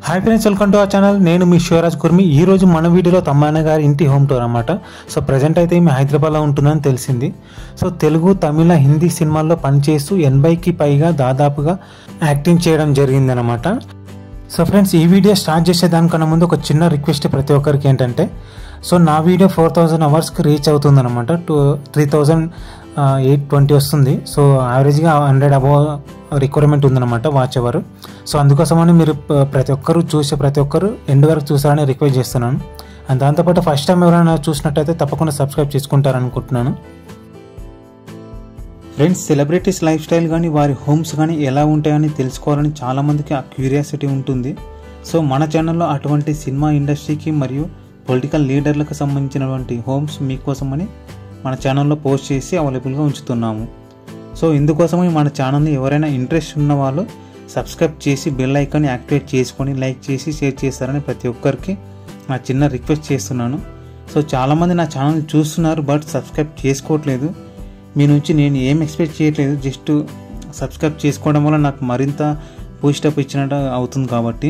hi friends welcome to our channel నేను మీ శివరాజ్ కుర్మి ఈ రోజు మన వీడియోలో తమ్మాన గారి ఇంటి హోమ్ టూర్ అనమాట సో ప్రజెంట్ అయితే ఈమె హైదరాబాద్లో ఉంటుందని తెలిసింది సో తెలుగు తమిళ హిందీ సినిమాల్లో పనిచేస్తూ ఎనభైకి పైగా దాదాపుగా యాక్టింగ్ చేయడం జరిగిందనమాట సో ఫ్రెండ్స్ ఈ వీడియో స్టార్ట్ చేసే దానికన్నా ముందు ఒక చిన్న రిక్వెస్ట్ ప్రతి ఒక్కరికి ఏంటంటే సో నా వీడియో ఫోర్ థౌజండ్ అవర్స్కి రీచ్ అవుతుందన్నమాట two three thousand eight twenty వస్తుంది సో యావరేజ్గా హండ్రెడ్ అబవ్ రిక్వైర్మెంట్ ఉందన్నమాట వాచ్ అవర్ సో అందుకోసమని మీరు ప- ప్రతి ఒక్కరు చూసే ప్రతి ఒక్కరు ఎండ్ వరకు చూసారని రిక్వెస్ట్ చేస్తున్నాను అండ్ దాంతోపాటు ఫస్ట్ టైం ఎవరైనా చూసినట్టయితే తప్పకుండా సబ్స్క్రైబ్ చేసుకుంటారనుకుంటున్నాను ఫ్రెండ్స్ సెలబ్రిటీస్ లైఫ్ స్టైల్ కానీ వారి హోమ్స్ కానీ ఎలా ఉంటాయని తెలుసుకోవాలని చాలామందికి ఆ క్యూరియాసిటీ ఉంటుంది సో మన ఛానల్లో అటువంటి సినిమా ఇండస్ట్రీకి మరియు పొలిటికల్ లీడర్లకు సంబంధించినటువంటి హోమ్స్ మీకోసమని మన ఛానల్లో పోస్ట్ చేసి అవైలబుల్గా ఉంచుతున్నాము సో ఇందుకోసమని మన ఛానల్ని ఎవరైనా ఇంట్రెస్ట్ ఉన్న వాళ్ళు సబ్స్క్రైబ్ చేసి బెల్ ఐకాన్ యాక్టివేట్ చేసుకొని లైక్ చేసి షేర్ చేస్తారని ప్రతి ఒక్కరికి నా చిన్న రిక్వెస్ట్ చేస్తున్నాను సో చాలామంది నా ఛానల్ చూస్తున్నారు బట్ సబ్స్క్రైబ్ చేసుకోవట్లేదు మీ నుంచి నేను ఏం ఎక్స్పెక్ట్ చేయట్లేదు జస్ట్ సబ్స్క్రైబ్ చేసుకోవడం వల్ల నాకు మరింత బూస్టప్ ఇచ్చినట్టు అవుతుంది కాబట్టి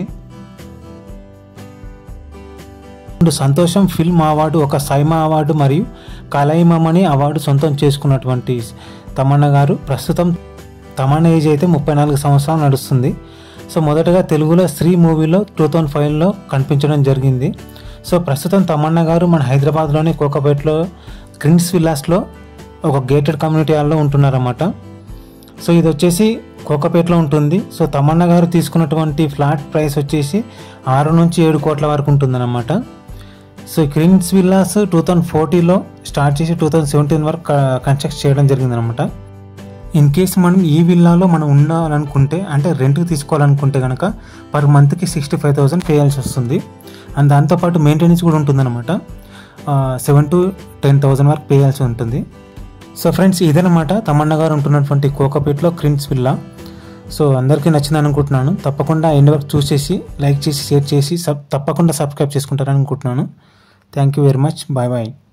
రెండు సంతోషం ఫిల్మ్ అవార్డు ఒక సైమా అవార్డు మరియు కలైమమని అవార్డు సొంతం చేసుకున్నటువంటి తమన్నా గారు ప్రస్తుతం తమన్నా ఏజ్ అయితే ముప్పై నాలుగు సంవత్సరాలు నడుస్తుంది సో మొదటగా తెలుగులో స్త్రీ మూవీలో టూ థౌజండ్ ఫైవ్లో కనిపించడం జరిగింది సో ప్రస్తుతం తమన్నా గారు మన హైదరాబాద్లోని కోకపేటలో క్రిన్స్ విల్లాస్లో ఒక గేటెడ్ కమ్యూనిటీ హాల్లో ఉంటున్నారన్నమాట సో ఇది వచ్చేసి కోకపేటలో ఉంటుంది సో తమన్నా గారు తీసుకున్నటువంటి ఫ్లాట్ ప్రైస్ వచ్చేసి ఆరు నుంచి ఏడు కోట్ల వరకు ఉంటుందన్నమాట so greens villas two thousand ఫోర్టీలో స్టార్ట్ చేసి టూ థౌజండ్ సెవెంటీన్ వరకు క- కన్స్ట్రక్ట్ చేయడం జరిగిందనమాట ఇన్ కేస్ మనం ఈ విల్లాలో మనం ఉండాలనుకుంటే అంటే రెంట్కి తీసుకోవాలనుకుంటే కనుక పర్ మంత్కి సిక్స్టీ ఫైవ్ థౌసండ్ పేయాల్సి వస్తుంది అండ్ దాంతోపాటు మెయింటెనెన్స్ కూడా ఉంటుందన్నమాట సెవెన్ టు టెన్ థౌసండ్ వరకు పేయాల్సి ఉంటుంది సో ఫ్రెండ్స్ ఇదనమాట తమన్నా గారు ఉంటున్నటువంటి కోకపేటలో క్రిన్స్ విల్లా సో అందరికీ నచ్చింది అనుకుంటున్నాను తప్పకుండా ఎండ్ వరకు చూసేసి లైక్ చేసి షేర్ చేసి సబ్ తప్పకుండా సబ్స్క్రైబ్ చేసుకుంటారని అనుకుంటున్నాను thank you very much bye bye